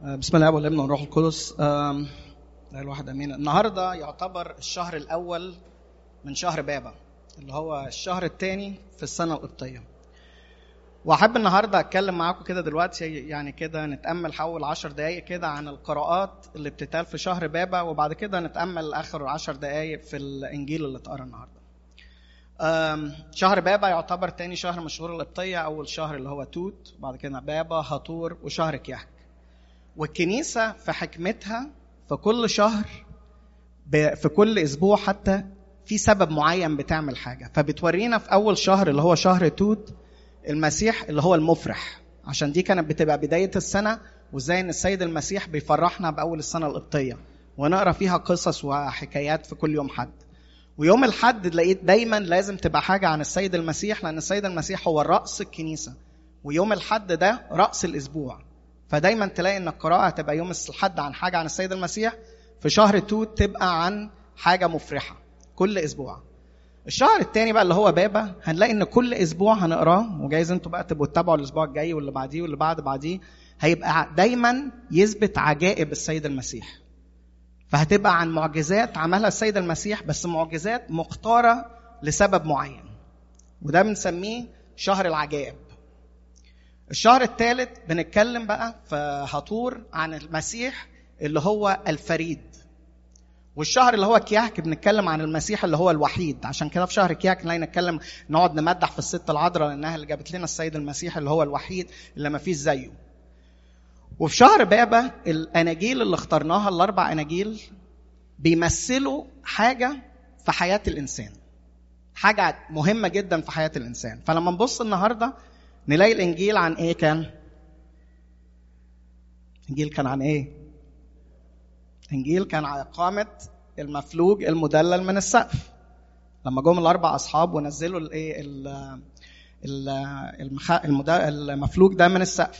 بسم الله والابن والروح القدس آم، لا الواحد امين النهارده يعتبر الشهر الاول من شهر بابا اللي هو الشهر الثاني في السنه القبطيه واحب النهارده اتكلم معاكم كده دلوقتي يعني كده نتامل حول عشر دقائق كده عن القراءات اللي بتتقال في شهر بابا وبعد كده نتامل اخر عشر دقائق في الانجيل اللي اتقرا النهارده آم، شهر بابا يعتبر تاني شهر من الشهور القبطيه اول شهر اللي هو توت وبعد كده بابا هطور وشهر كيحك والكنيسة في حكمتها في كل شهر ب- في كل أسبوع حتى في سبب معين بتعمل حاجة فبتورينا في أول شهر اللي هو شهر توت المسيح اللي هو المفرح عشان دي كانت بتبقى بداية السنة وازاي ان السيد المسيح بيفرحنا بأول السنة القبطية ونقرا فيها قصص وحكايات في كل يوم حد ويوم الحد لقيت دايما لازم تبقى حاجة عن السيد المسيح لأن السيد المسيح هو رأس الكنيسة ويوم الحد ده رأس الأسبوع فدايما تلاقي ان القراءه هتبقى يوم الحد عن حاجه عن السيد المسيح في شهر توت تبقى عن حاجه مفرحه كل اسبوع الشهر الثاني بقى اللي هو بابا هنلاقي ان كل اسبوع هنقراه وجايز انتوا بقى تبقوا تتابعوا الاسبوع الجاي واللي بعديه واللي بعد بعديه هيبقى دايما يثبت عجائب السيد المسيح فهتبقى عن معجزات عملها السيد المسيح بس معجزات مختاره لسبب معين وده بنسميه شهر العجائب الشهر الثالث بنتكلم بقى في هطور عن المسيح اللي هو الفريد والشهر اللي هو كياك بنتكلم عن المسيح اللي هو الوحيد عشان كده في شهر كياك نلاقي نتكلم نقعد نمدح في الست العذراء لانها اللي جابت لنا السيد المسيح اللي هو الوحيد اللي ما فيش زيه وفي شهر بابا الاناجيل اللي اخترناها الاربع اناجيل بيمثلوا حاجه في حياه الانسان حاجه مهمه جدا في حياه الانسان فلما نبص النهارده نلاقي الانجيل عن ايه كان الانجيل كان عن ايه الانجيل كان عن اقامه المفلوج المدلل من السقف لما جم الاربع اصحاب ونزلوا الايه ال- ال- المخ... المد- المفلوج ده من السقف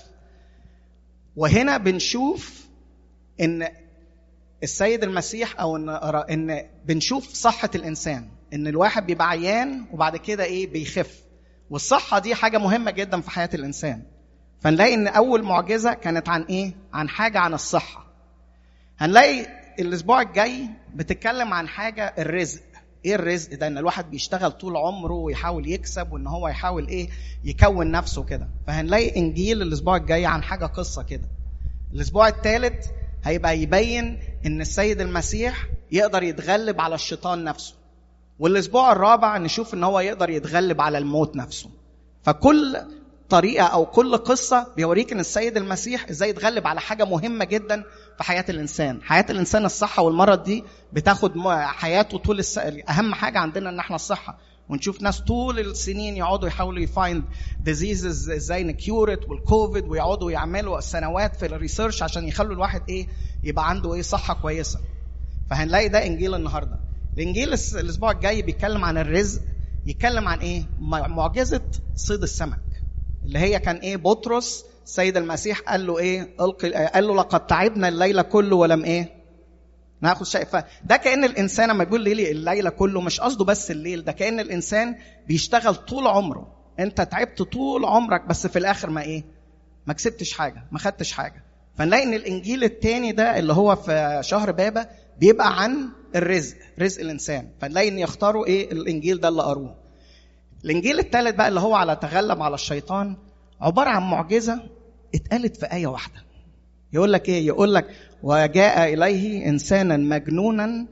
وهنا بنشوف ان السيد المسيح او ان ان بنشوف صحه الانسان ان الواحد بيبقى عيان وبعد كده ايه بيخف والصحه دي حاجه مهمه جدا في حياه الانسان فنلاقي ان اول معجزه كانت عن ايه عن حاجه عن الصحه هنلاقي الاسبوع الجاي بتتكلم عن حاجه الرزق ايه الرزق ده ان الواحد بيشتغل طول عمره ويحاول يكسب وان هو يحاول ايه يكون نفسه كده فهنلاقي انجيل الاسبوع الجاي عن حاجه قصه كده الاسبوع الثالث هيبقى يبين ان السيد المسيح يقدر يتغلب على الشيطان نفسه والاسبوع الرابع نشوف ان هو يقدر يتغلب على الموت نفسه فكل طريقه او كل قصه بيوريك ان السيد المسيح ازاي يتغلب على حاجه مهمه جدا في حياه الانسان حياه الانسان الصحه والمرض دي بتاخد م- حياته طول الس... اهم حاجه عندنا ان احنا الصحه ونشوف ناس طول السنين يقعدوا يحاولوا يفايند ديزيزز ازاي نكيورت والكوفيد ويقعدوا يعملوا سنوات في الريسيرش عشان يخلوا الواحد ايه يبقى عنده ايه صحه كويسه فهنلاقي ده انجيل النهارده الانجيل الس- الاسبوع الجاي بيتكلم عن الرزق يتكلم عن ايه م- معجزه صيد السمك اللي هي كان ايه بطرس سيد المسيح قال له ايه القي قال له لقد تعبنا الليل كله ولم ايه ناخد شيء فده كان الانسان لما بيقول ليلي الليله كله مش قصده بس الليل ده كان الانسان بيشتغل طول عمره انت تعبت طول عمرك بس في الاخر ما ايه ما كسبتش حاجه ما خدتش حاجه فنلاقي ان الانجيل الثاني ده اللي هو في شهر بابا بيبقى عن الرزق رزق الانسان فنلاقي ان يختاروا ايه الانجيل ده اللي قروه الانجيل الثالث بقى اللي هو على تغلب على الشيطان عباره عن معجزه اتقالت في ايه واحده يقول لك ايه يقول لك وجاء اليه انسانا مجنونا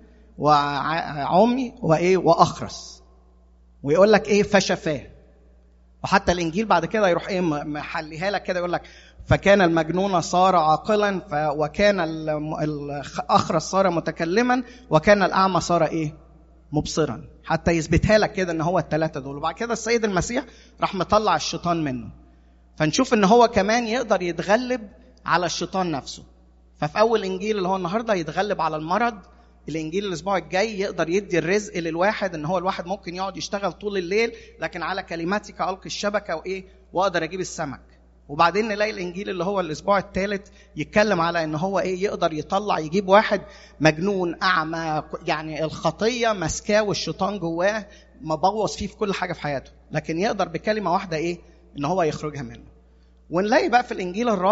وعمي وايه واخرس ويقول لك ايه فشفاه وحتى الانجيل بعد كده يروح ايه م- محليها لك كده يقول لك فكان المجنون صار عاقلا ف وكان الم- الاخرس صار متكلما وكان الاعمى صار ايه مبصرا حتى يثبتها لك كده ان هو الثلاثه دول وبعد كده السيد المسيح راح مطلع الشيطان منه فنشوف ان هو كمان يقدر يتغلب على الشيطان نفسه ففي اول انجيل اللي هو النهارده يتغلب على المرض الانجيل الاسبوع الجاي يقدر يدي الرزق للواحد ان هو الواحد ممكن يقعد يشتغل طول الليل لكن على كلماتك القي الشبكه وايه واقدر اجيب السمك وبعدين نلاقي الانجيل اللي هو الاسبوع الثالث يتكلم على ان هو ايه يقدر يطلع يجيب واحد مجنون اعمى يعني الخطيه ماسكاه والشيطان جواه مبوظ فيه في كل حاجه في حياته لكن يقدر بكلمه واحده ايه ان هو يخرجها منه ونلاقي بقى في الانجيل الرابع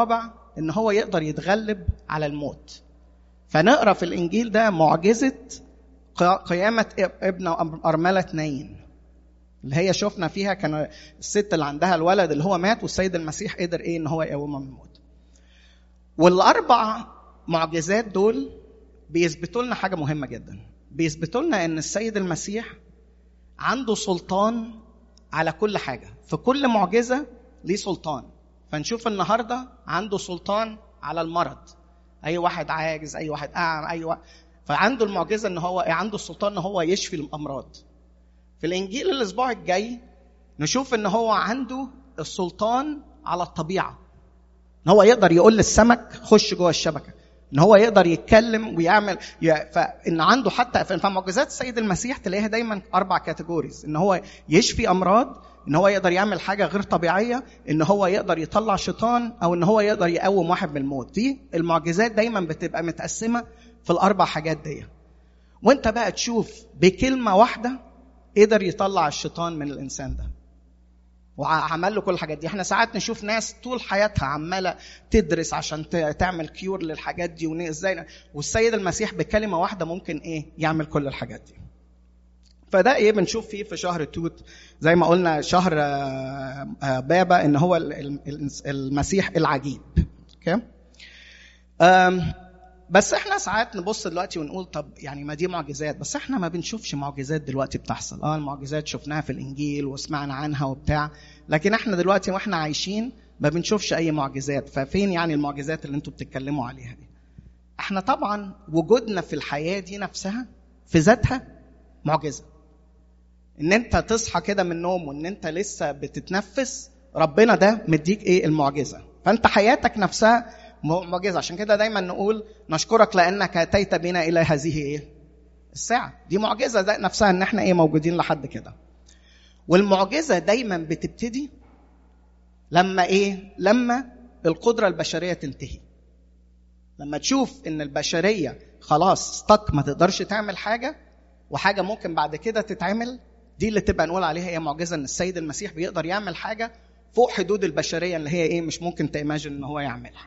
ان هو يقدر يتغلب على الموت فنقرا في الانجيل ده معجزه قيامه ابن ارمله نايين اللي هي شفنا فيها كان الست اللي عندها الولد اللي هو مات والسيد المسيح قدر ايه ان هو يقومه من الموت والاربع معجزات دول بيثبتوا لنا حاجه مهمه جدا بيثبتوا لنا ان السيد المسيح عنده سلطان على كل حاجه في كل معجزه ليه سلطان فنشوف النهارده عنده سلطان على المرض اي واحد عاجز اي واحد اعمى اي واحد فعنده المعجزه ان هو عنده السلطان ان هو يشفي الامراض في الانجيل الاسبوع الجاي نشوف ان هو عنده السلطان على الطبيعه ان هو يقدر يقول للسمك خش جوه الشبكه ان هو يقدر يتكلم ويعمل فان عنده حتى في معجزات السيد المسيح تلاقيها دايما اربع كاتيجوريز ان هو يشفي امراض ان هو يقدر يعمل حاجه غير طبيعيه ان هو يقدر يطلع شيطان او ان هو يقدر يقوم واحد من الموت دي المعجزات دايما بتبقى متقسمه في الاربع حاجات دي وانت بقى تشوف بكلمه واحده قدر يطلع الشيطان من الانسان ده وعمل له كل الحاجات دي احنا ساعات نشوف ناس طول حياتها عماله تدرس عشان تعمل كيور للحاجات دي وازاي والسيد المسيح بكلمه واحده ممكن ايه يعمل كل الحاجات دي فده ايه بنشوف فيه في شهر توت زي ما قلنا شهر بابا ان هو المسيح العجيب اوكي بس احنا ساعات نبص دلوقتي ونقول طب يعني ما دي معجزات بس احنا ما بنشوفش معجزات دلوقتي بتحصل اه المعجزات شفناها في الانجيل وسمعنا عنها وبتاع لكن احنا دلوقتي واحنا عايشين ما بنشوفش اي معجزات ففين يعني المعجزات اللي انتوا بتتكلموا عليها دي احنا طبعا وجودنا في الحياه دي نفسها في ذاتها معجزه ان انت تصحى كده من النوم وان انت لسه بتتنفس ربنا ده مديك ايه المعجزه فانت حياتك نفسها معجزه عشان كده دايما نقول نشكرك لانك اتيت بنا الى هذه ايه الساعه دي معجزه ده نفسها ان احنا ايه موجودين لحد كده والمعجزه دايما بتبتدي لما ايه لما القدره البشريه تنتهي لما تشوف ان البشريه خلاص استك ما تقدرش تعمل حاجه وحاجه ممكن بعد كده تتعمل دي اللي تبقى نقول عليها هي معجزه ان السيد المسيح بيقدر يعمل حاجه فوق حدود البشريه اللي هي ايه مش ممكن تيماجن ان هو يعملها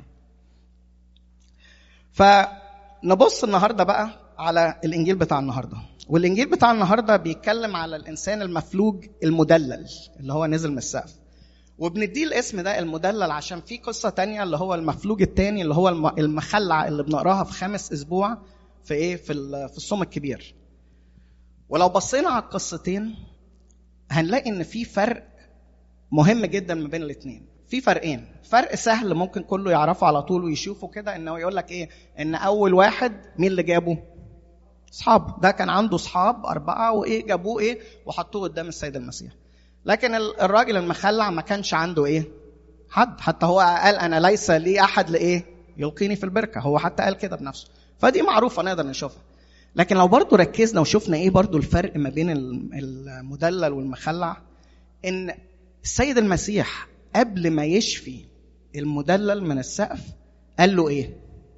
فنبص النهارده بقى على الانجيل بتاع النهارده والانجيل بتاع النهارده بيتكلم على الانسان المفلوج المدلل اللي هو نزل من السقف وبنديه الاسم ده المدلل عشان في قصه تانية اللي هو المفلوج التاني اللي هو المخلع اللي بنقراها في خامس اسبوع في ايه في في الصوم الكبير ولو بصينا على القصتين هنلاقي ان في فرق مهم جدا ما بين الاثنين في فرقين فرق سهل ممكن كله يعرفه على طول ويشوفه كده انه يقول لك ايه ان اول واحد مين اللي جابه اصحابه ده كان عنده اصحاب اربعه وايه جابوه ايه وحطوه قدام السيد المسيح لكن الراجل المخلع ما كانش عنده ايه حد حتى هو قال انا ليس لي احد لايه يلقيني في البركه هو حتى قال كده بنفسه فدي معروفه نقدر نشوفها لكن لو برضو ركزنا وشفنا ايه برضو الفرق ما بين المدلل والمخلع ان السيد المسيح قبل ما يشفي المدلل من السقف قال له ايه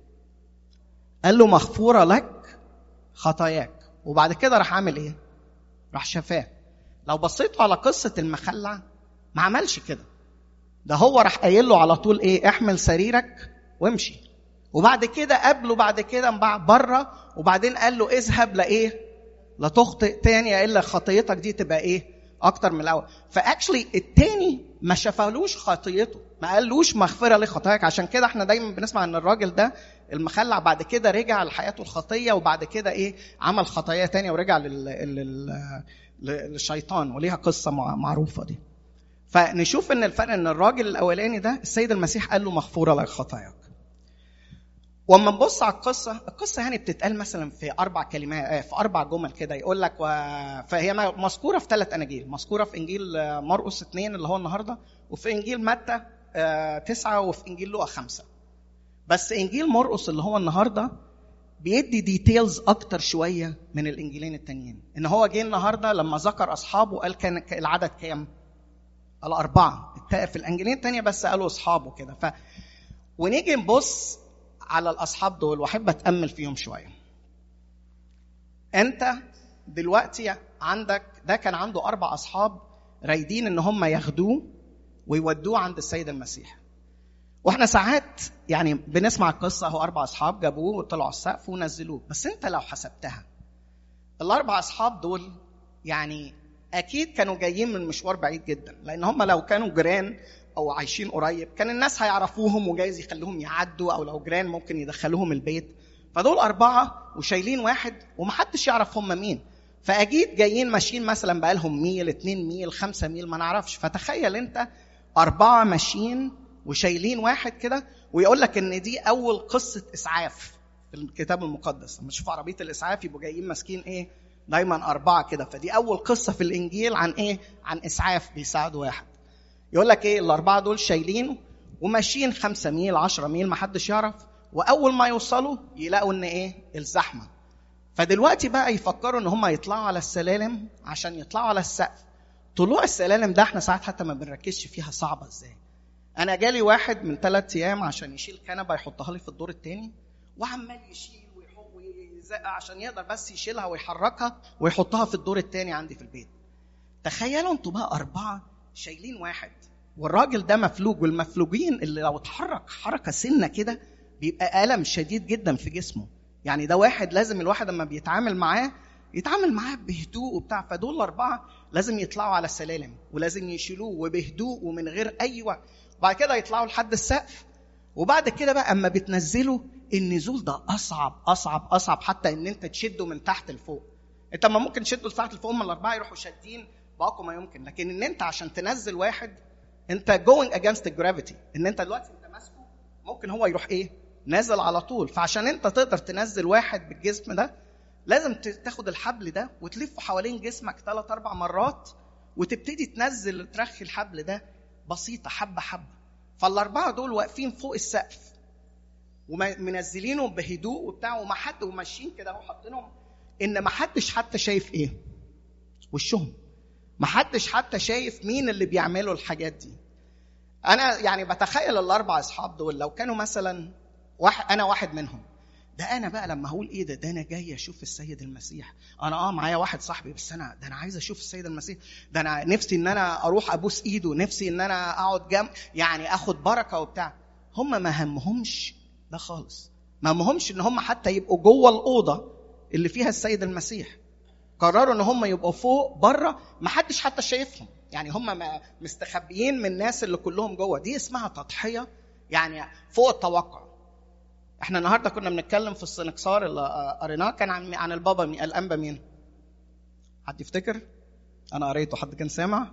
قال له مغفوره لك خطاياك وبعد كده راح عامل ايه راح شفاه لو بصيتوا على قصه المخلع ما عملش كده ده هو راح قايل له على طول ايه احمل سريرك وامشي وبعد كده قابله بعد كده بره وبعدين قال له اذهب لايه لا تخطئ تاني الا خطيتك دي تبقى ايه اكتر من الاول فاكشلي التاني ما شفالوش خطيته ما قالوش مغفره لخطاياك عشان كده احنا دايما بنسمع ان الراجل ده المخلع بعد كده رجع لحياته الخطيه وبعد كده ايه عمل خطايا تانية ورجع لل... لل... للشيطان وليها قصه معروفه دي فنشوف ان الفرق ان الراجل الاولاني ده السيد المسيح قال له مغفوره لك خطاياك واما نبص على القصه القصه يعني بتتقال مثلا في اربع كلمات في اربع جمل كده يقول لك و... فهي مذكوره في ثلاث اناجيل مذكوره في انجيل مرقس اثنين اللي هو النهارده وفي انجيل متى تسعه وفي انجيل لوقا خمسه بس انجيل مرقس اللي هو النهارده بيدي ديتيلز اكتر شويه من الانجيلين التانيين ان هو جه النهارده لما ذكر اصحابه قال كان العدد كام الاربعه في الانجيلين التانيه بس قالوا اصحابه كده ف ونيجي نبص على الاصحاب دول واحب اتامل فيهم شويه انت دلوقتي عندك ده كان عنده اربع اصحاب رايدين ان هم ياخدوه ويودوه عند السيد المسيح واحنا ساعات يعني بنسمع القصه هو اربع اصحاب جابوه وطلعوا السقف ونزلوه بس انت لو حسبتها الاربع اصحاب دول يعني اكيد كانوا جايين من مشوار بعيد جدا لان هم لو كانوا جيران او عايشين قريب كان الناس هيعرفوهم وجايز يخلوهم يعدوا او لو جيران ممكن يدخلوهم البيت فدول اربعه وشايلين واحد ومحدش يعرف هم مين فاكيد جايين ماشيين مثلا بقالهم ميل اتنين ميل خمسة ميل ما نعرفش فتخيل انت اربعه ماشيين وشايلين واحد كده ويقول لك ان دي اول قصه اسعاف في الكتاب المقدس لما تشوف عربيه الاسعاف يبقوا جايين ماسكين ايه دايما اربعه كده فدي اول قصه في الانجيل عن ايه عن اسعاف بيساعدوا واحد يقول لك ايه الاربعه دول شايلينه وماشيين خمسة ميل عشرة ميل ما حدش يعرف واول ما يوصلوا يلاقوا ان ايه الزحمه فدلوقتي بقى يفكروا ان هم يطلعوا على السلالم عشان يطلعوا على السقف طلوع السلالم ده احنا ساعات حتى ما بنركزش فيها صعبه ازاي انا جالي واحد من ثلاث ايام عشان يشيل كنبه يحطها لي في الدور الثاني وعمال يشيل ويزق عشان يقدر بس يشيلها ويحركها ويحطها في الدور الثاني عندي في البيت تخيلوا انتوا بقى اربعه شايلين واحد والراجل ده مفلوج والمفلوجين اللي لو اتحرك حركه سنه كده بيبقى الم شديد جدا في جسمه يعني ده واحد لازم الواحد لما بيتعامل معاه يتعامل معاه بهدوء وبتاع فدول الاربعه لازم يطلعوا على السلالم ولازم يشيلوه وبهدوء ومن غير اي وقت وبعد كده يطلعوا لحد السقف وبعد كده بقى اما بتنزلوا النزول ده اصعب اصعب اصعب حتى ان انت تشده من تحت لفوق انت ما ممكن تشده لتحت لفوق هم الاربعه يروحوا شادين باقوا ما يمكن لكن ان انت عشان تنزل واحد انت جوينج اجينست الجرافيتي ان انت دلوقتي انت ماسكه ممكن هو يروح ايه نازل على طول فعشان انت تقدر تنزل واحد بالجسم ده لازم تاخد الحبل ده وتلفه حوالين جسمك ثلاث اربع مرات وتبتدي تنزل ترخي الحبل ده بسيطه حبه حبه فالاربعه دول واقفين فوق السقف ومنزلينهم بهدوء وبتاع وما حد وماشيين كده اهو حاطينهم ان ما حدش حتى شايف ايه وشهم ما حدش حتى شايف مين اللي بيعملوا الحاجات دي انا يعني بتخيل الاربع اصحاب دول لو كانوا مثلا واحد انا واحد منهم ده انا بقى لما هقول ايه ده ده انا جاي اشوف السيد المسيح انا اه معايا واحد صاحبي بس انا ده انا عايز اشوف السيد المسيح ده انا نفسي ان انا اروح ابوس ايده نفسي ان انا اقعد جنب يعني اخد بركه وبتاع هم ما همهمش ده خالص ما همهمش ان هم حتى يبقوا جوه الاوضه اللي فيها السيد المسيح قرروا ان هم يبقوا فوق بره ما حدش حتى شايفهم يعني هم مستخبيين من الناس اللي كلهم جوه دي اسمها تضحيه يعني فوق التوقع احنا النهارده كنا بنتكلم في السنكسار اللي قريناه كان عن عن البابا مين الانبا مين حد يفتكر انا قريته حد كان سامع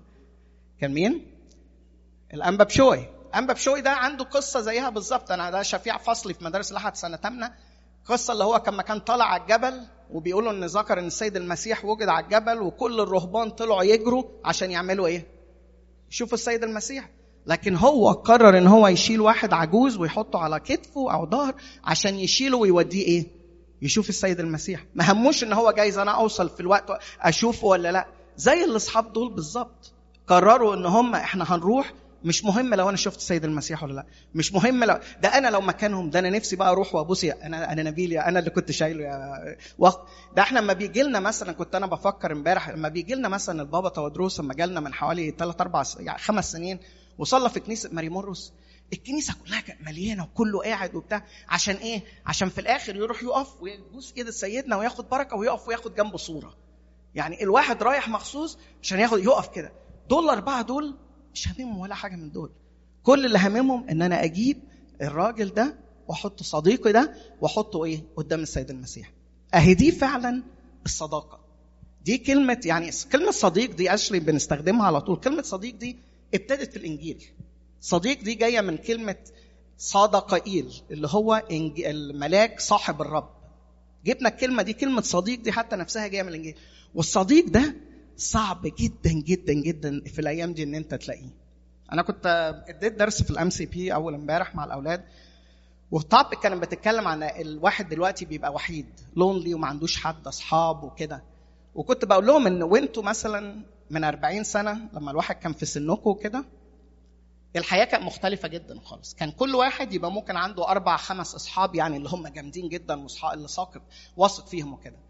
كان مين الانبا بشوي انبا بشوي ده عنده قصه زيها بالظبط انا ده شفيع فصلي في مدارس الاحد سنه ثامنه قصه اللي هو كان كان طالع على الجبل وبيقولوا ان ذكر ان السيد المسيح وجد على الجبل وكل الرهبان طلعوا يجروا عشان يعملوا ايه يشوفوا السيد المسيح لكن هو قرر ان هو يشيل واحد عجوز ويحطه على كتفه او ظهر عشان يشيله ويوديه ايه يشوف السيد المسيح ما هموش ان هو جايز انا اوصل في الوقت اشوفه ولا لا زي الاصحاب دول بالظبط قرروا ان هم احنا هنروح مش مهم لو انا شفت السيد المسيح ولا لا مش مهم لو ده انا لو مكانهم ده انا نفسي بقى اروح وابوس انا انا نبيل يا انا اللي كنت شايله يا وقت ده احنا لما بيجي لنا مثلا كنت انا بفكر امبارح لما بيجي لنا مثلا البابا تودروس لما جالنا من حوالي ثلاث اربع يعني خمس سنين وصلى في كنيسه ماري مرقس الكنيسه كلها كانت مليانه وكله قاعد وبتاع عشان ايه؟ عشان في الاخر يروح يقف ويبوس ايد سيدنا وياخد بركه ويقف وياخد جنبه صوره. يعني الواحد رايح مخصوص عشان ياخد يقف كده. دول الاربعه دول مش هاممهم ولا حاجه من دول. كل اللي هاممهم ان انا اجيب الراجل ده واحط صديقي ده واحطه ايه؟ قدام السيد المسيح. اهي دي فعلا الصداقه. دي كلمه يعني كلمه صديق دي اشلي بنستخدمها على طول، كلمه صديق دي ابتدت في الانجيل صديق دي جايه من كلمه صادقائيل اللي هو الملاك صاحب الرب جبنا الكلمه دي كلمه صديق دي حتى نفسها جايه من الانجيل والصديق ده صعب جدا جدا جدا في الايام دي ان انت تلاقيه انا كنت اديت درس في الام سي بي اول امبارح مع الاولاد والتوبيك كانت بتتكلم عن الواحد دلوقتي بيبقى وحيد لونلي وما عندوش حد اصحاب وكده وكنت بقول لهم ان وانتوا مثلا من 40 سنه لما الواحد كان في سنكم وكده الحياه كانت مختلفه جدا خالص كان كل واحد يبقى ممكن عنده اربع خمس اصحاب يعني اللي هم جامدين جدا واصحاب اللي ساقط واثق فيهم وكده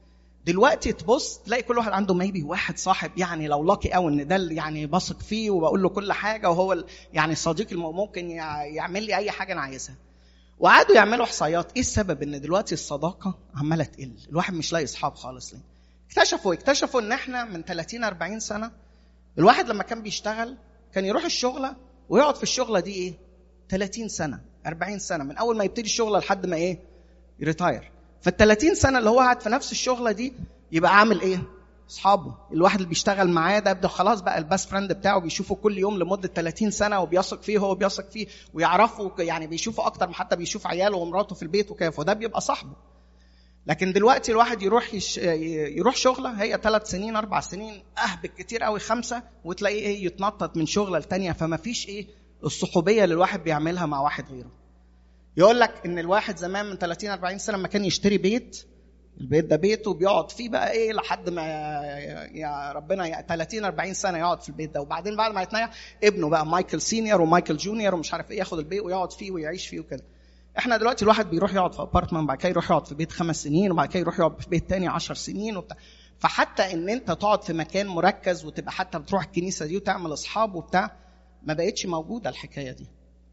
دلوقتي تبص تلاقي كل واحد عنده ميبي واحد صاحب يعني لو لاقي قوي ان ده اللي يعني بثق فيه وبقول له كل حاجه وهو ال- يعني الصديق اللي ممكن يع- يعمل لي اي حاجه انا عايزها وقعدوا يعملوا احصائيات ايه السبب ان دلوقتي الصداقه عماله تقل الواحد مش لاقي اصحاب خالص ليه اكتشفوا اكتشفوا ان احنا من 30 40 سنه الواحد لما كان بيشتغل كان يروح الشغله ويقعد في الشغله دي ايه 30 سنه 40 سنه من اول ما يبتدي الشغله لحد ما ايه يريتاير فال 30 سنه اللي هو قاعد في نفس الشغله دي يبقى عامل ايه اصحابه الواحد اللي بيشتغل معاه ده يبدا خلاص بقى الباست فريند بتاعه بيشوفه كل يوم لمده 30 سنه وبيثق فيه هو بيثق فيه ويعرفه يعني بيشوفه اكتر ما حتى بيشوف عياله ومراته في البيت وكيف وده بيبقى صاحبه لكن دلوقتي الواحد يروح يش... يروح شغله هي ثلاث سنين اربع سنين اه بالكتير قوي خمسه وتلاقيه ايه يتنطط من شغله لتانيه فما فيش ايه الصحوبيه اللي الواحد بيعملها مع واحد غيره يقول لك ان الواحد زمان من 30 40 سنه لما كان يشتري بيت البيت ده بيته بيقعد فيه بقى ايه لحد ما يا ربنا يا 30 40 سنه يقعد في البيت ده وبعدين بعد ما يتنيح ابنه بقى مايكل سينيور ومايكل جونيور ومش عارف ايه ياخد البيت ويقعد فيه ويعيش فيه وكده احنا دلوقتي الواحد بيروح يقعد في ابارتمان بعد كده يروح يقعد في بيت خمس سنين وبعد كده يروح يقعد في بيت تاني 10 سنين وبتاع فحتى ان انت تقعد في مكان مركز وتبقى حتى بتروح الكنيسه دي وتعمل اصحاب وبتاع ما بقتش موجوده الحكايه دي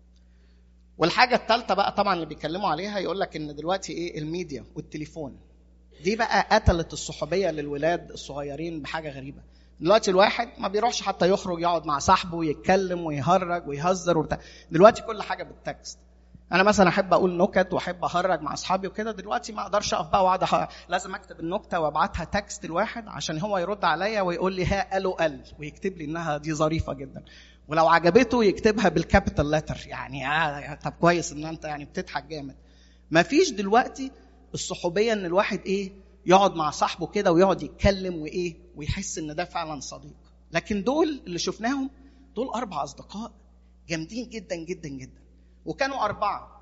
والحاجه الثالثه بقى طبعا اللي بيتكلموا عليها يقول لك ان دلوقتي ايه الميديا والتليفون دي بقى قتلت الصحوبيه للولاد الصغيرين بحاجه غريبه دلوقتي الواحد ما بيروحش حتى يخرج يقعد مع صاحبه ويتكلم ويهرج ويهزر وبتاع دلوقتي كل حاجه بالتكست انا مثلا احب اقول نكت واحب اهرج مع اصحابي وكده دلوقتي ما اقدرش اقف بقى واقعد أح- لازم اكتب النكته وابعتها تكست الواحد عشان هو يرد عليا ويقول لي ها قالوا قال ويكتب لي انها دي ظريفه جدا ولو عجبته يكتبها بالكابيتال لتر يعني آه طب كويس ان انت يعني بتضحك جامد ما فيش دلوقتي الصحوبيه ان الواحد ايه يقعد مع صاحبه كده ويقعد يتكلم وايه ويحس ان ده فعلا صديق لكن دول اللي شفناهم دول اربع اصدقاء جامدين جدا جدا جدا وكانوا أربعة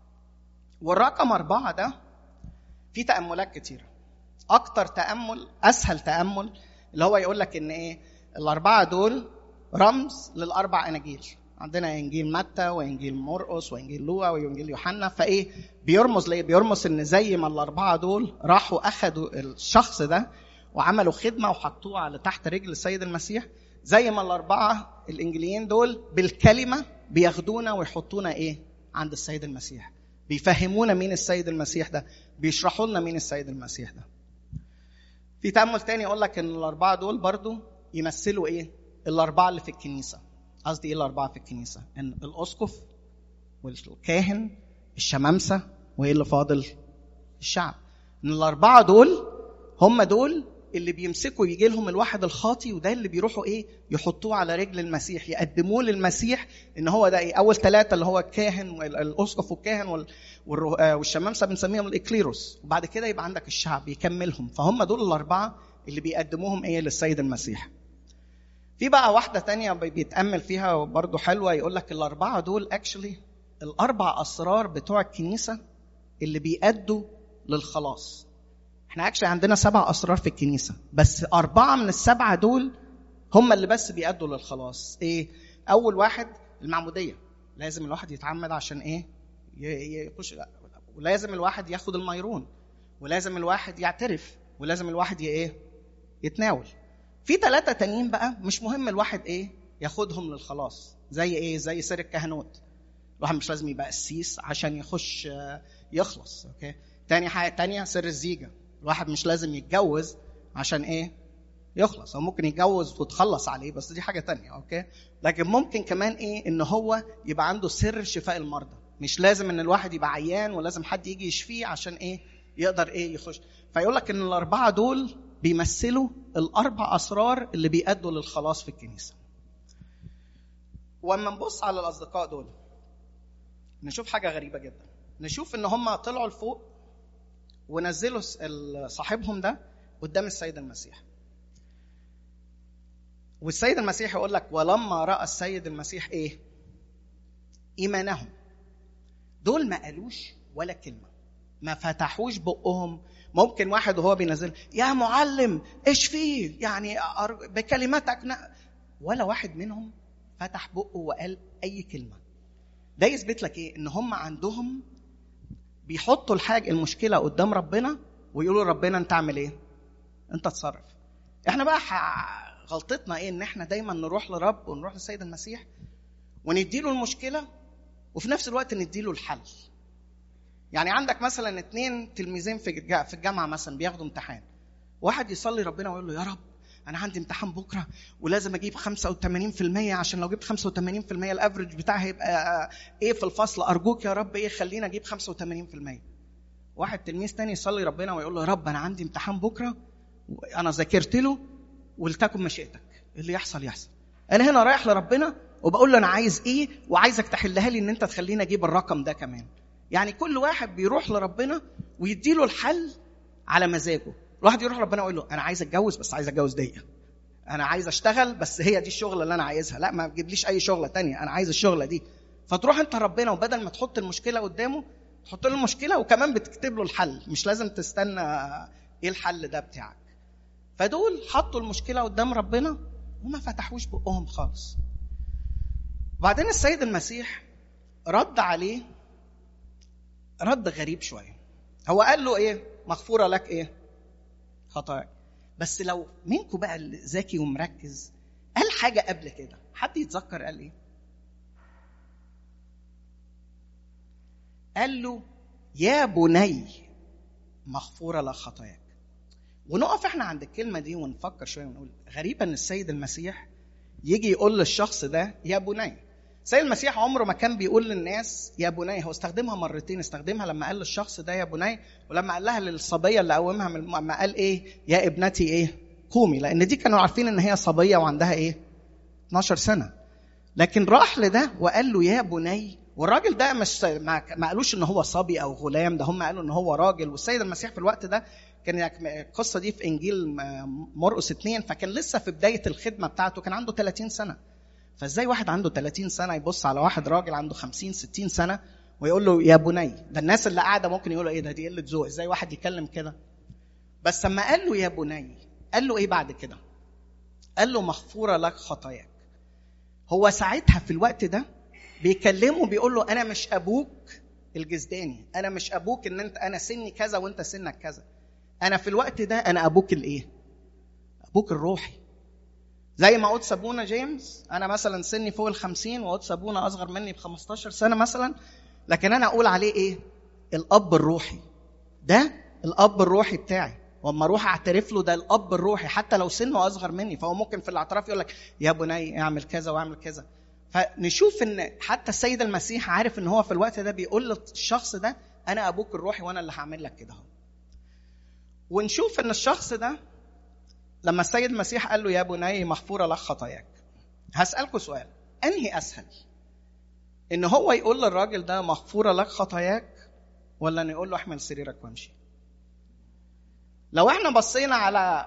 والرقم أربعة ده فيه تأملات كتيرة أكتر تأمل أسهل تأمل اللي هو يقول لك إن إيه الأربعة دول رمز للأربع أناجيل عندنا إنجيل متى وإنجيل مرقس وإنجيل لوقا وإنجيل يوحنا فإيه بيرمز ليه؟ بيرمز إن زي ما الأربعة دول راحوا أخدوا الشخص ده وعملوا خدمة وحطوه على تحت رجل السيد المسيح زي ما الأربعة الإنجيليين دول بالكلمة بياخدونا ويحطونا إيه؟ عند السيد المسيح بيفهمونا مين السيد المسيح ده بيشرحوا لنا مين السيد المسيح ده في تأمل تاني يقول لك إن الأربعة دول برضو يمثلوا إيه؟ الأربعة اللي في الكنيسة قصدي إيه الأربعة في الكنيسة؟ إن الأسقف والكاهن الشمامسة وإيه اللي فاضل؟ الشعب إن الأربعة دول هم دول اللي بيمسكوا يجي لهم الواحد الخاطي وده اللي بيروحوا ايه يحطوه على رجل المسيح يقدموه للمسيح ان هو ده ايه اول ثلاثه اللي هو الكاهن والاسقف والكاهن وال- والره- آه، والشمامسه بنسميهم الاكليروس وبعد كده يبقى عندك الشعب يكملهم فهم دول الاربعه اللي بيقدموهم ايه للسيد المسيح في بقى واحده تانية بي- بيتامل فيها برضو حلوه يقول لك الاربعه دول اكشلي الاربع اسرار بتوع الكنيسه اللي بيأدوا للخلاص احنا اكشلي عندنا سبع اسرار في الكنيسه بس اربعه من السبعه دول هم اللي بس بيأدوا للخلاص ايه اول واحد المعموديه لازم الواحد يتعمد عشان ايه ي- ي- يخش ولازم الواحد ياخد الميرون ولازم الواحد يعترف ولازم الواحد ي- ايه يتناول في ثلاثه تانيين بقى مش مهم الواحد ايه ياخدهم للخلاص زي ايه زي سر الكهنوت الواحد مش لازم يبقى قسيس عشان يخش آه، يخلص اوكي تاني حاجه تانية سر الزيجه الواحد مش لازم يتجوز عشان ايه يخلص هو ممكن يتجوز وتخلص عليه بس دي حاجه تانية اوكي لكن ممكن كمان ايه ان هو يبقى عنده سر شفاء المرضى مش لازم ان الواحد يبقى عيان ولازم حد يجي يشفيه عشان ايه يقدر ايه يخش فيقول لك ان الاربعه دول بيمثلوا الاربع اسرار اللي بيأدوا للخلاص في الكنيسه واما نبص على الاصدقاء دول نشوف حاجه غريبه جدا نشوف ان هم طلعوا لفوق ونزلوا س- ال- صاحبهم ده قدام السيد المسيح والسيد المسيح يقول لك ولما راى السيد المسيح ايه ايمانهم دول ما قالوش ولا كلمه ما فتحوش بقهم ممكن واحد وهو بينزل يا معلم ايش فيه يعني أر- بكلماتك ن... ولا واحد منهم فتح بقه وقال اي كلمه ده يثبت لك ايه ان هم عندهم بيحطوا الحاجه المشكله قدام ربنا ويقولوا ربنا انت اعمل ايه انت تصرف احنا بقى غلطتنا ايه ان احنا دايما نروح لرب ونروح للسيد المسيح ونديله المشكله وفي نفس الوقت نديله الحل يعني عندك مثلا اتنين تلميذين في في الجامعه مثلا بياخدوا امتحان واحد يصلي ربنا ويقول له يا رب انا عندي امتحان بكره ولازم اجيب 85% عشان لو جبت 85% الافرج بتاعي هيبقى ايه في الفصل ارجوك يا رب ايه خليني اجيب 85% واحد تلميذ تاني يصلي ربنا ويقول له يا رب انا عندي امتحان بكره انا ذاكرت له ولتكن مشيئتك اللي يحصل يحصل انا هنا رايح لربنا وبقول له انا عايز ايه وعايزك تحلها لي ان انت تخليني اجيب الرقم ده كمان يعني كل واحد بيروح لربنا ويديله الحل على مزاجه الواحد يروح لربنا ويقول له انا عايز اتجوز بس عايز اتجوز دي انا عايز اشتغل بس هي دي الشغله اللي انا عايزها لا ما تجيبليش اي شغله تانية انا عايز الشغله دي فتروح انت ربنا وبدل ما تحط المشكله قدامه تحط له المشكله وكمان بتكتب له الحل مش لازم تستنى ايه الحل ده بتاعك فدول حطوا المشكله قدام ربنا وما فتحوش بقهم خالص وبعدين السيد المسيح رد عليه رد غريب شويه هو قال له ايه مغفوره لك ايه خطاياك بس لو منكم بقى ذكي ومركز قال حاجه قبل كده حد يتذكر قال ايه قال له يا بني مغفوره لك خطاياك ونقف احنا عند الكلمه دي ونفكر شويه ونقول غريبه ان السيد المسيح يجي يقول للشخص ده يا بني السيد المسيح عمره ما كان بيقول للناس يا بني هو استخدمها مرتين استخدمها لما قال للشخص ده يا بني ولما قال لها للصبيه اللي قومها من لما قال ايه يا ابنتي ايه قومي لان دي كانوا عارفين ان هي صبيه وعندها ايه 12 سنه لكن راح لده وقال له يا بني والراجل ده مش ما قالوش ان هو صبي او غلام ده هم قالوا ان هو راجل والسيد المسيح في الوقت ده كان القصه دي في انجيل مرقس اثنين فكان لسه في بدايه الخدمه بتاعته كان عنده 30 سنه فازاي واحد عنده 30 سنه يبص على واحد راجل عنده 50 60 سنه ويقول له يا بني ده الناس اللي قاعده ممكن يقولوا ايه ده دي قله ذوق ازاي واحد يتكلم كده بس لما قال له يا بني قال له ايه بعد كده قال له مغفوره لك خطاياك هو ساعتها في الوقت ده بيكلمه بيقول له انا مش ابوك الجزداني انا مش ابوك ان انت انا سني كذا وانت سنك كذا انا في الوقت ده انا ابوك الايه ابوك الروحي زي ما قدس ابونا جيمس انا مثلا سني فوق ال 50 وقدس ابونا اصغر مني ب 15 سنه مثلا لكن انا اقول عليه ايه الاب الروحي ده الاب الروحي بتاعي واما اروح اعترف له ده الاب الروحي حتى لو سنه اصغر مني فهو ممكن في الاعتراف يقول لك يا بني اعمل كذا واعمل كذا فنشوف ان حتى السيد المسيح عارف ان هو في الوقت ده بيقول للشخص ده انا ابوك الروحي وانا اللي هعمل لك كده ونشوف ان الشخص ده لما السيد المسيح قال له يا بني مغفورة لك خطاياك هسألكوا سؤال أنهي أسهل إن هو يقول للراجل ده مغفورة لك خطاياك ولا إنه يقول له احمل سريرك وامشي لو احنا بصينا على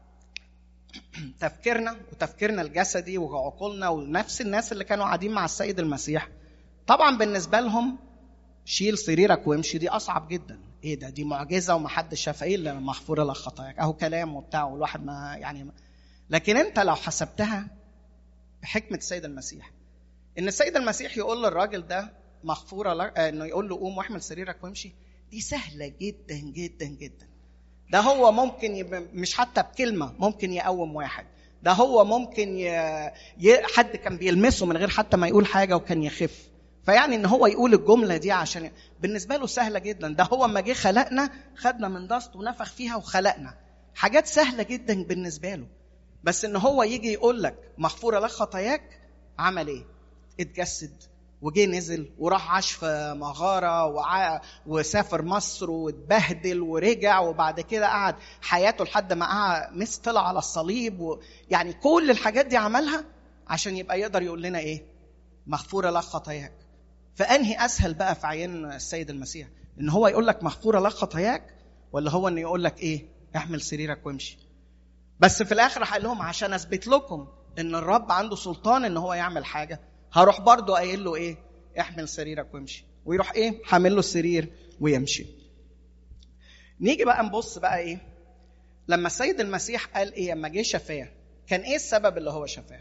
تفكيرنا وتفكيرنا الجسدي وعقولنا ونفس الناس اللي كانوا قاعدين مع السيد المسيح طبعا بالنسبة لهم شيل سريرك وامشي دي أصعب جدا ايه ده دي معجزه ومحدش شافها ايه اللي مغفوره لك خطاياك اهو كلام وبتاع والواحد ما يعني لكن انت لو حسبتها بحكمه السيد المسيح ان السيد المسيح يقول للراجل ده مغفوره لك انه يقول له قوم واحمل سريرك وامشي دي سهله جدا جدا جدا ده هو ممكن يب... مش حتى بكلمه ممكن يقوم واحد ده هو ممكن ي... ي... حد كان بيلمسه من غير حتى ما يقول حاجه وكان يخف فيعني ان هو يقول الجمله دي عشان بالنسبه له سهله جدا ده هو اما جه خلقنا خدنا من دست ونفخ فيها وخلقنا حاجات سهله جدا بالنسبه له بس ان هو يجي يقول لك مغفوره لك خطاياك عمل ايه اتجسد وجه نزل وراح عاش في مغاره وع... وسافر مصر واتبهدل ورجع وبعد كده قعد حياته لحد ما قعد مس طلع على الصليب و... يعني كل الحاجات دي عملها عشان يبقى يقدر يقول لنا ايه مغفوره لك خطاياك فانهي اسهل بقى في عين السيد المسيح ان هو يقول لك مغفوره لك خطاياك ولا هو انه يقول لك ايه احمل سريرك وامشي بس في الاخر قال لهم عشان اثبت لكم ان الرب عنده سلطان ان هو يعمل حاجه هروح برضه قايل له ايه احمل سريرك وامشي ويروح ايه حامل له السرير ويمشي نيجي بقى نبص بقى ايه لما السيد المسيح قال ايه لما جه شفاه كان ايه السبب اللي هو شفاه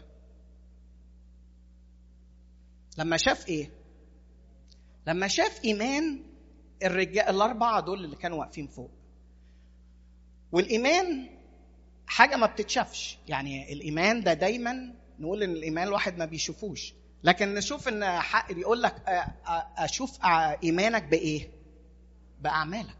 لما شاف ايه لما شاف ايمان الرجال الاربعه دول اللي كانوا واقفين فوق والايمان حاجه ما بتتشافش يعني الايمان ده دايما نقول ان الايمان الواحد ما بيشوفوش لكن نشوف ان حق بيقول لك اشوف ايمانك بايه باعمالك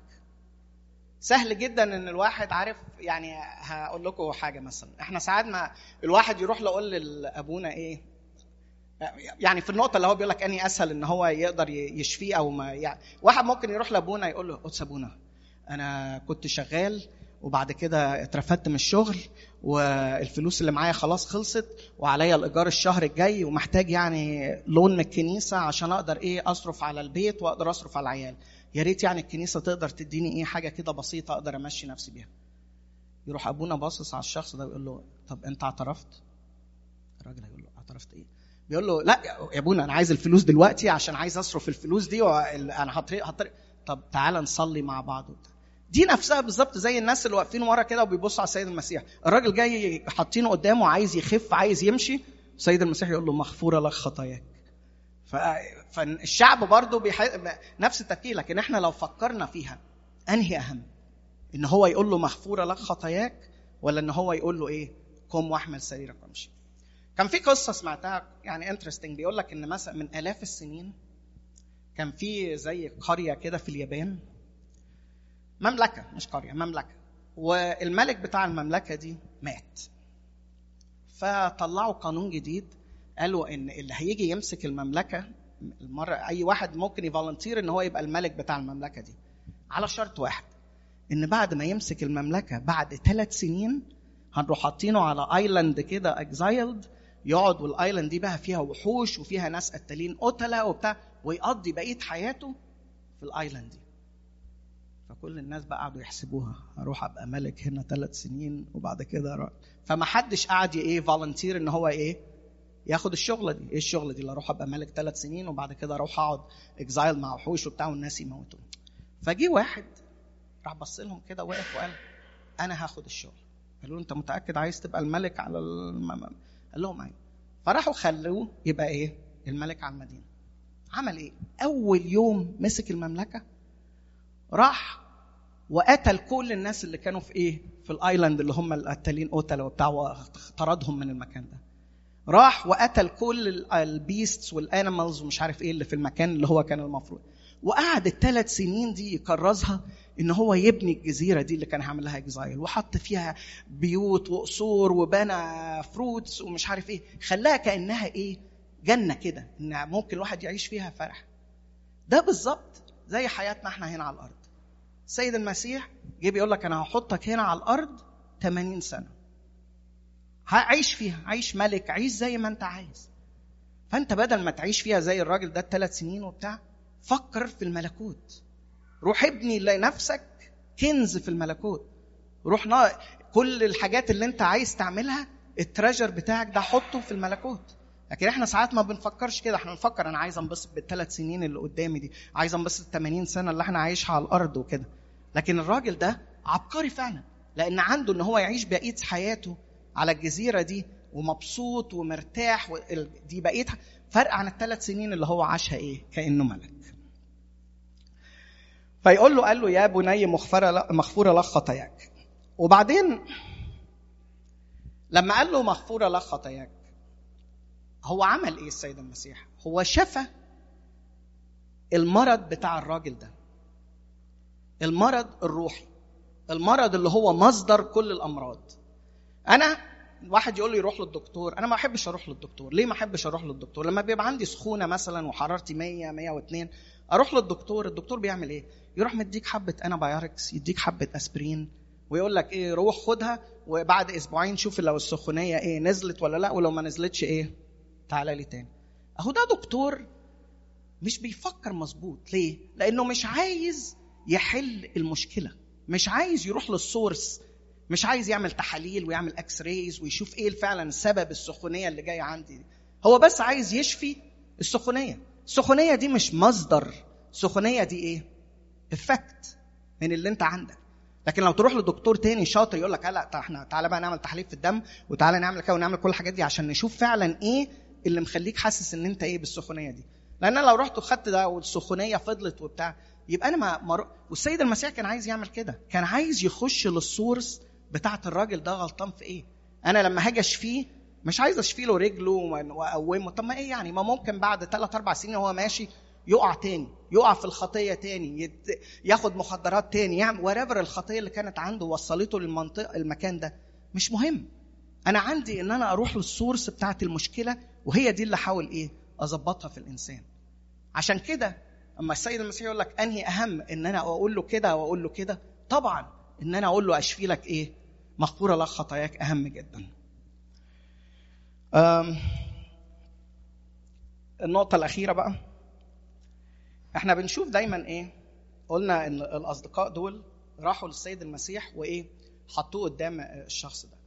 سهل جدا ان الواحد عارف يعني هقول لكم حاجه مثلا احنا ساعات ما الواحد يروح يقول لابونا ايه يعني في النقطه اللي هو بيقول لك اني اسهل ان هو يقدر يشفيه او ما يعني واحد ممكن يروح لابونا يقول له قدس ابونا انا كنت شغال وبعد كده اترفدت من الشغل والفلوس اللي معايا خلاص خلصت وعليا الايجار الشهر الجاي ومحتاج يعني لون من الكنيسه عشان اقدر ايه اصرف على البيت واقدر اصرف على العيال يا ريت يعني الكنيسه تقدر تديني ايه حاجه كده بسيطه اقدر امشي نفسي بيها يروح ابونا باصص على الشخص ده ويقول له طب انت اعترفت الراجل هيقول له اعترفت ايه بيقول له لا يا ابونا انا عايز الفلوس دلوقتي عشان عايز اصرف الفلوس دي وانا هطريق هطريق طب تعالى نصلي مع بعض وبتاع دي نفسها بالظبط زي الناس اللي واقفين ورا كده وبيبصوا على السيد المسيح الراجل جاي حاطينه قدامه عايز يخف عايز يمشي السيد المسيح يقول له مغفوره لك خطاياك ف... فالشعب برضه بيح... نفس التفكير لكن احنا لو فكرنا فيها انهي اهم ان هو يقول له مغفوره لك خطاياك ولا ان هو يقول له ايه قم واحمل سريرك وامشي كان في قصه سمعتها يعني انترستنج بيقول لك ان مثلا من الاف السنين كان في زي قريه كده في اليابان مملكه مش قريه مملكه والملك بتاع المملكه دي مات فطلعوا قانون جديد قالوا ان اللي هيجي يمسك المملكه المره اي واحد ممكن يفولنتير ان هو يبقى الملك بتاع المملكه دي على شرط واحد ان بعد ما يمسك المملكه بعد ثلاث سنين هنروح حاطينه على ايلاند كده اكزايلد يقعد والايلاند دي بقى فيها وحوش وفيها ناس قتالين قتله وبتاع ويقضي بقيه حياته في الايلاند دي فكل الناس بقى قعدوا يحسبوها هروح ابقى ملك هنا ثلاث سنين وبعد كده أروح. فما حدش قعد ايه فولنتير ان هو ايه ياخد الشغله دي ايه الشغله دي اللي اروح ابقى ملك ثلاث سنين وبعد كده اروح اقعد اكزايل مع وحوش وبتاع والناس يموتوا فجي واحد راح بص لهم كده وقف وقال انا هاخد الشغل قالوا له انت متاكد عايز تبقى الملك على المم... قال لهم ايوه فراحوا خلوه يبقى ايه الملك على المدينه عمل ايه اول يوم مسك المملكه راح وقتل كل الناس اللي كانوا في ايه في الايلاند اللي هم القتالين قتله وبتاع وطردهم من المكان ده راح وقتل كل البيستس والانيمالز ومش عارف ايه اللي في المكان اللي هو كان المفروض وقعد الثلاث سنين دي يكرزها ان هو يبني الجزيره دي اللي كان هيعمل لها اكزايل وحط فيها بيوت وقصور وبنى فروتس ومش عارف ايه خلاها كانها ايه جنه كده ان ممكن الواحد يعيش فيها فرح ده بالظبط زي حياتنا احنا هنا على الارض السيد المسيح جه بيقول لك انا هحطك هنا على الارض 80 سنه عيش فيها عيش ملك عيش زي ما انت عايز فانت بدل ما تعيش فيها زي الراجل ده الثلاث سنين وبتاع فكر في الملكوت روح ابني لنفسك كنز في الملكوت روح نا... كل الحاجات اللي انت عايز تعملها التراجر بتاعك ده حطه في الملكوت لكن احنا ساعات ما بنفكرش كده احنا بنفكر انا عايز انبسط بالثلاث سنين اللي قدامي دي عايز انبسط 80 سنه اللي احنا عايشها على الارض وكده لكن الراجل ده عبقري فعلا لان عنده ان هو يعيش بقيه حياته على الجزيره دي ومبسوط ومرتاح دي بقيتها فرق عن الثلاث سنين اللي هو عاشها ايه كانه ملك فيقول له قال له يا بني مغفرة مغفورة لك خطاياك وبعدين لما قال له مغفورة لك خطاياك هو عمل ايه السيد المسيح هو شفى المرض بتاع الراجل ده المرض الروحي المرض اللي هو مصدر كل الامراض انا واحد يقول لي يروح للدكتور انا ما احبش اروح للدكتور ليه ما احبش اروح للدكتور لما بيبقى عندي سخونه مثلا وحرارتي 100 102 اروح للدكتور الدكتور بيعمل ايه يروح مديك حبه انابايوركس يديك حبه اسبرين ويقول لك ايه روح خدها وبعد اسبوعين شوف لو السخونيه ايه نزلت ولا لا ولو ما نزلتش ايه تعالى لي تاني اهو ده دكتور مش بيفكر مظبوط ليه لانه مش عايز يحل المشكله مش عايز يروح للسورس مش عايز يعمل تحاليل ويعمل اكس رايز ويشوف ايه فعلا سبب السخونيه اللي جايه عندي دي. هو بس عايز يشفي السخونيه السخونيه دي مش مصدر السخونيه دي ايه افكت من اللي انت عندك لكن لو تروح لدكتور تاني شاطر يقول لك لا احنا تعالى بقى نعمل تحليل في الدم وتعالى نعمل كده ونعمل كل الحاجات دي عشان نشوف فعلا ايه اللي مخليك حاسس ان انت ايه بالسخونيه دي لان انا لو رحت وخدت ده والسخونيه فضلت وبتاع يبقى انا ما مر... والسيد المسيح كان عايز يعمل كده كان عايز يخش للسورس بتاعت الراجل ده غلطان في ايه انا لما هاجي اشفيه مش عايز اشفي له رجله واقومه طب ما ايه يعني ما ممكن بعد ثلاث اربع سنين وهو ماشي يقع تاني يقع في الخطيه تاني يت... ياخد مخدرات تاني يعمل وريفر الخطيه اللي كانت عنده وصلته للمنطقه المكان ده مش مهم انا عندي ان انا اروح للسورس بتاعت المشكله وهي دي اللي احاول ايه اظبطها في الانسان عشان كده اما السيد المسيح يقول لك انهي اهم ان انا اقول له كده واقول له كده طبعا ان انا اقول له اشفي لك ايه مغفوره لك خطاياك اهم جدا أم النقطة الأخيرة بقى احنا بنشوف دايما ايه قلنا ان الاصدقاء دول راحوا للسيد المسيح وايه حطوه قدام الشخص ده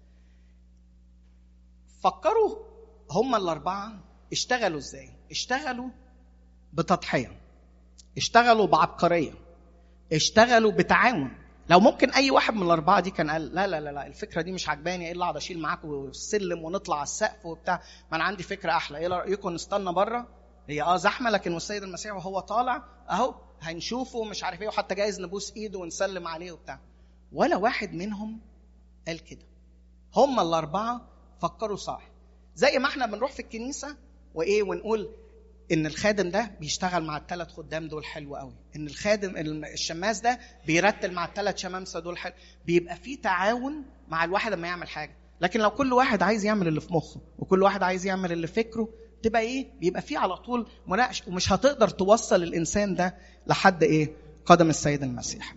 فكروا هم الاربعه اشتغلوا ازاي اشتغلوا بتضحيه اشتغلوا بعبقريه اشتغلوا بتعاون لو ممكن اي واحد من الاربعه دي كان قال لا لا لا, لا الفكره دي مش عجباني ايه اللي اقعد اشيل معاكم السلم ونطلع على السقف وبتاع ما انا عندي فكره احلى ايه رايكم نستنى بره هي اه زحمه لكن والسيد المسيح وهو طالع اهو هنشوفه مش عارف ايه وحتى جايز نبوس ايده ونسلم عليه وبتاع ولا واحد منهم قال كده هم الاربعه فكروا صح زي ما احنا بنروح في الكنيسه وايه ونقول ان الخادم ده بيشتغل مع الثلاث خدام دول حلو قوي ان الخادم الشماس ده بيرتل مع الثلاث شمامسه دول حلو بيبقى في تعاون مع الواحد لما يعمل حاجه لكن لو كل واحد عايز يعمل اللي في مخه وكل واحد عايز يعمل اللي في فكره تبقى ايه بيبقى في على طول مناقشه ومش هتقدر توصل الانسان ده لحد ايه قدم السيد المسيح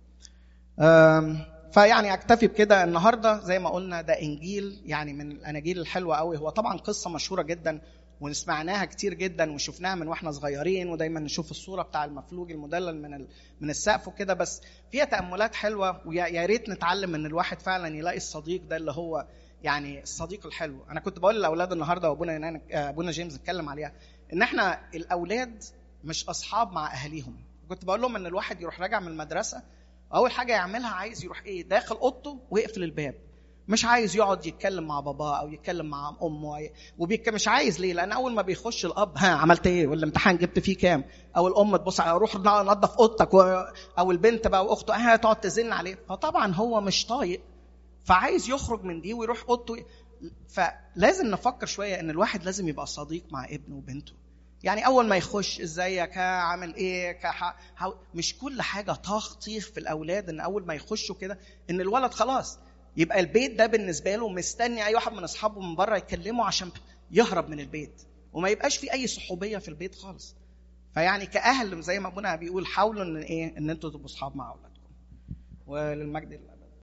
فيعني اكتفي بكده النهارده زي ما قلنا ده انجيل يعني من الاناجيل الحلوه قوي هو طبعا قصه مشهوره جدا وسمعناها كتير جدا وشفناها من واحنا صغيرين ودايما نشوف الصوره بتاع المفلوج المدلل من من السقف وكده بس فيها تاملات حلوه ويا ريت نتعلم ان الواحد فعلا يلاقي الصديق ده اللي هو يعني الصديق الحلو انا كنت بقول للاولاد النهارده وابونا ابونا جيمس اتكلم عليها ان احنا الاولاد مش اصحاب مع اهاليهم كنت بقول لهم ان الواحد يروح راجع من المدرسه اول حاجه يعملها عايز يروح ايه داخل اوضته ويقفل الباب مش عايز يقعد يتكلم مع باباه او يتكلم مع امه وبيك مش عايز ليه لان اول ما بيخش الاب ها عملت ايه والامتحان جبت فيه كام او الام تبص على روح نظف اوضتك او البنت بقى واخته ها تقعد تزن عليه فطبعا هو مش طايق فعايز يخرج من دي ويروح اوضته فلازم نفكر شويه ان الواحد لازم يبقى صديق مع ابنه وبنته يعني اول ما يخش ازيك ها عامل ايه كح... مش كل حاجه تخطيف في الاولاد ان اول ما يخشوا كده ان الولد خلاص يبقى البيت ده بالنسبه له مستني اي واحد من اصحابه من بره يكلمه عشان يهرب من البيت وما يبقاش في اي صحوبيه في البيت خالص فيعني كاهل زي ما ابونا بيقول حاولوا ان ايه ان انتوا تبقوا اصحاب مع اولادكم وللمجد لله